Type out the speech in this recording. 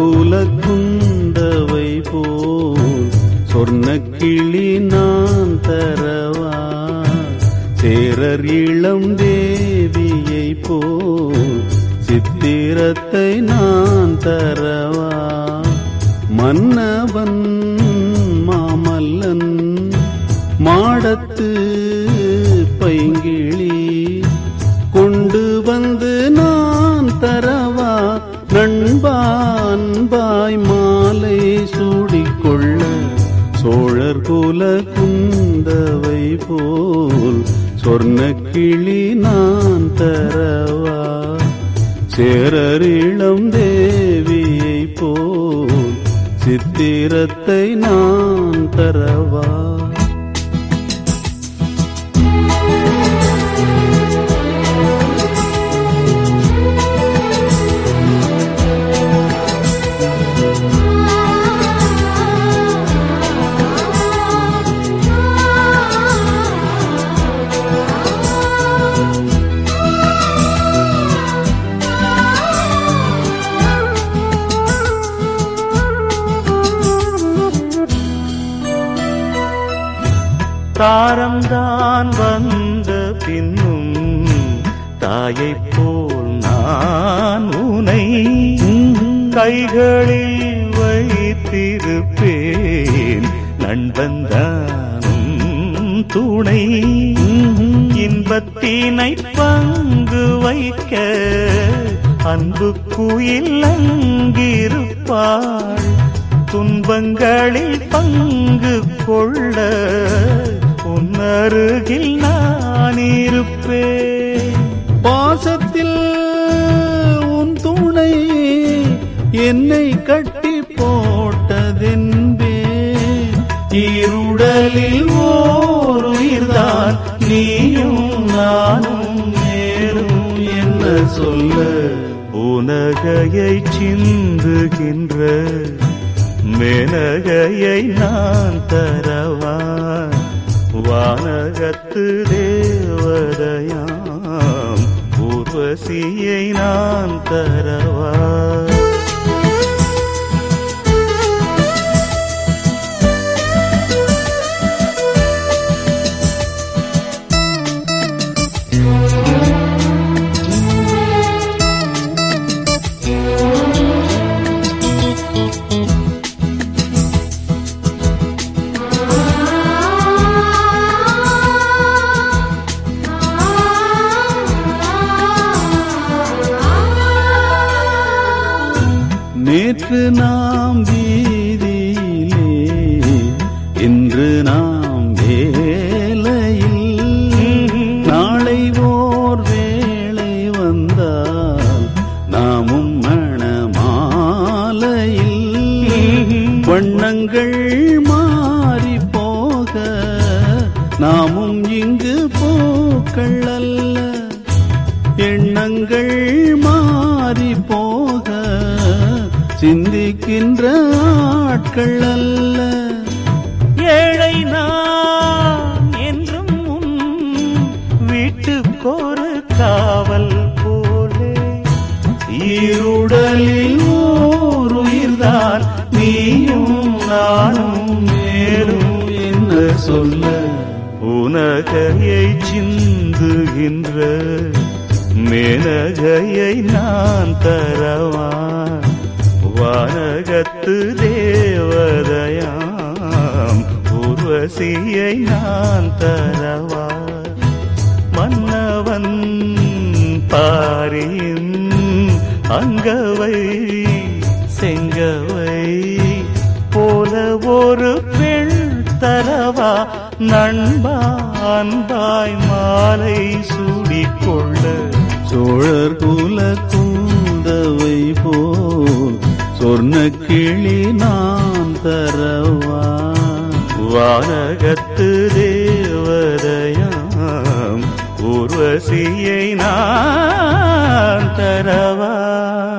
குல குந்தவை போல் சொர்ண கிளி நான் தரவா சேரர் இளம் தேவியை போல் சித்திரத்தை நான் தரவா மன்னவன் மாமல்லன் மாடத்து பைங்கிளி கொண்டு வந்து நான் தரவா நண்பான்பாய் மாலை சூடிக்கொள்ள சோழர் குல குந்தவை போல் சொர்ண கிளி நான் தரவா சேரரிளம் தேவியை போல் சித்திரத்தை நான் தரவா தாரம்தான் வந்த பின்னும் தாயைப் போல் நான் உனை கைகளில் வைத்திருப்பேன் நண்பந்தானும் துணை இன்பத்தினை பங்கு வைக்க அன்பு குயில் அங்கிருப்பாள் துன்பங்களில் பங்கு கொள்ள உன்னருகில் நான் இருப்பேன் பாசத்தில் உன் துணை என்னை கட்டி போட்டதென்பே இருடலில் ஓர் உயிர்தான் நீயும் நானும் நேரும் என்ன சொல்ல உனகையை சிந்துகின்ற மேனகையை நான் தரவா வானகத்து தேவதையாம் ஊர்வசியை நான் தரவா நேற்று நாம் வீதியிலே இன்று நாம் வேலையில் நாளை ஓர் வேளை வந்தால் நாமும் மணமாலையில் வண்ணங்கள் மாறி போக நாமும் இங்கு பூக்கள் அல்ல எண்ணங்கள் மாறி போக சிந்திக்கின்ற ஆட்கள் அல்ல ஏழை நான் என்றும் உன் வீட்டுக்கொரு காவல் போலே இருடலில் ஓர் உயிர்தான் நீயும் நானும் மேலும் என்ன சொல்ல உனகையை சிந்துகின்ற மேனகையை நான் தரவா வானகத்து தேவதையாம் ஊர்வசியை நான் தரவா மன்னவன் பாரியின் அங்கவை செங்கவை போல ஒரு பெண் தரவா நண்பா அன்பாய் மாலை சூடிக்கொள்ள சோழர் குல குந்தவை போல் சொர்ண கிளி நான் தரவா வானகத்து தேவதையாம் ஊர்வசியை நான் தரவா